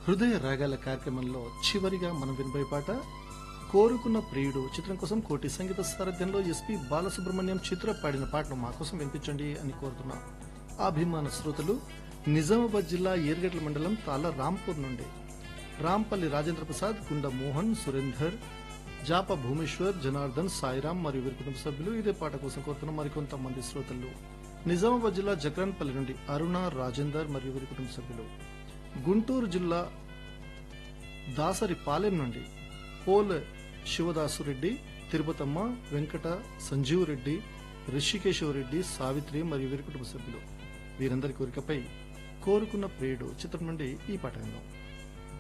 హృదయ రాగాల కార్యక్రమంలో చివరిగా మనం వినబోయే పాట కోరుకున్న ప్రియుడు చిత్రం కోసం కోటి సంగీత సారథ్యంలో ఎస్పి బాలసుబ్రహ్మణ్యం చిత్ర పాడిన పాటను మా కోసం వినిపించండి అని కోరుతున్నాం అభిమాన శ్రోతలు నిజామాబాద్ జిల్లా ఏర్గట్ల మండలం తాళ రాంపూర్ నుండి రాంపల్లి రాజేంద్ర ప్రసాద్ కుండ మోహన్ సురేందర్ జాప భూమేశ్వర్ జనార్దన్ సాయిరాం మరియు వీరి కుటుంబ సభ్యులు ఇదే పాట కోసం కోరుతున్న మరికొంతమంది శ్రోతలు నిజామాబాద్ జిల్లా జక్రాన్పల్లి నుండి అరుణ రాజేందర్ మరియు వీరి కుటుంబ సభ్యులు గుంటూరు జిల్లా దాసరి పాలెం నుండి పోల్ శివదాసురెడ్డి తిరుపతమ్మ వెంకట సంజీవ్ రెడ్డి రిషికేశ్వరరెడ్డి సావిత్రి మరియు వీరి కుటుంబ సభ్యులు వీరందరి కోరికపై కోరుకున్న ప్రియుడు చిత్రం నుండి ఈ పాట విందాం